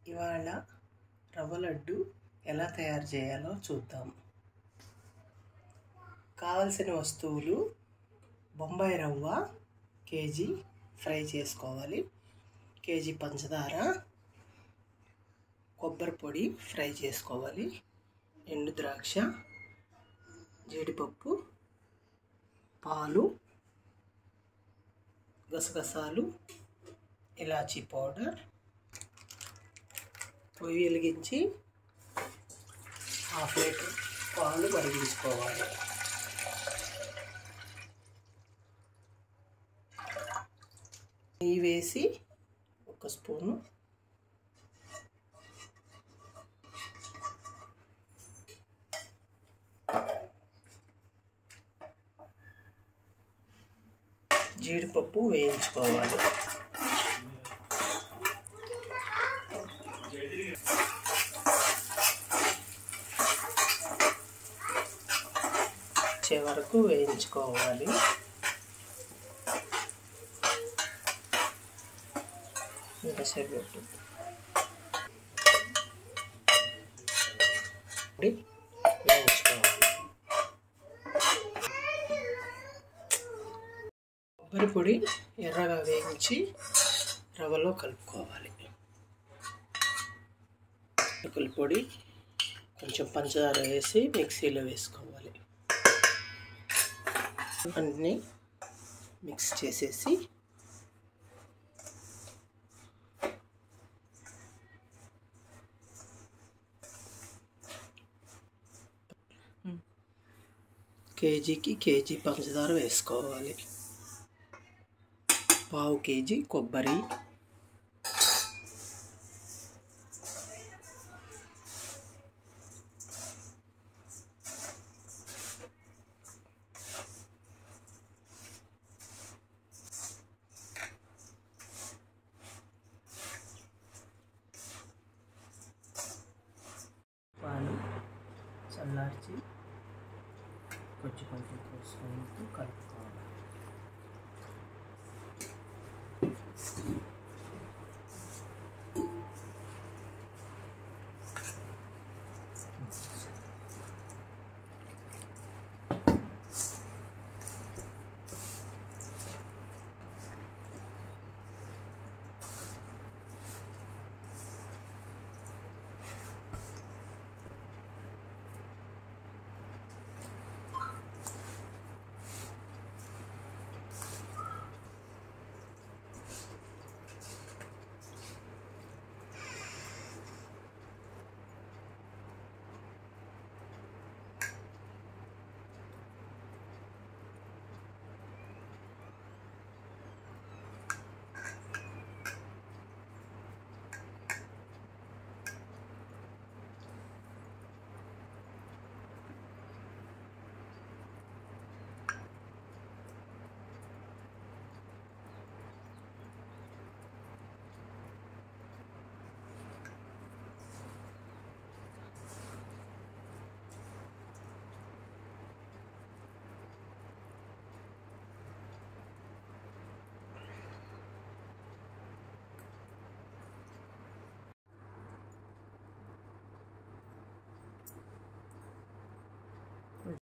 ఇవాళ రవ్వ లడ్డు ఎలా తయారు చేయాలో చూద్దాం కావలసిన వస్తువులు బొంబాయి రవ్వ కేజీ ఫ్రై చేసుకోవాలి కేజీ పంచదార కొబ్బరి పొడి ఫ్రై చేసుకోవాలి ఎండు ద్రాక్ష జీడిపప్పు పాలు గసగసాలు ఇలాచీ పౌడర్ పొయ్యి వెలిగించి హాఫ్ లీటర్ పాలు మరిగించుకోవాలి నెయ్యి వేసి ఒక స్పూను జీడిపప్పు వేయించుకోవాలి వచ్చే వరకు వేయించుకోవాలి ఇంకా సరిపెట్టు వేయించుకోవాలి కొబ్బరి పొడి ఎర్రగా వేయించి రవ్వలో కలుపుకోవాలి కొబ్బరి పొడి కొంచెం పంచదార వేసి మిక్సీలో వేసుకోవాలి అన్నీ మిక్స్ చేసేసి కేజీకి కేజీ పంచదార వేసుకోవాలి పావు కేజీ కొబ్బరి పాలు చల్లార్చి కొంచెం కొంచెం పోసుకుంటూ కలుపుకోవాలి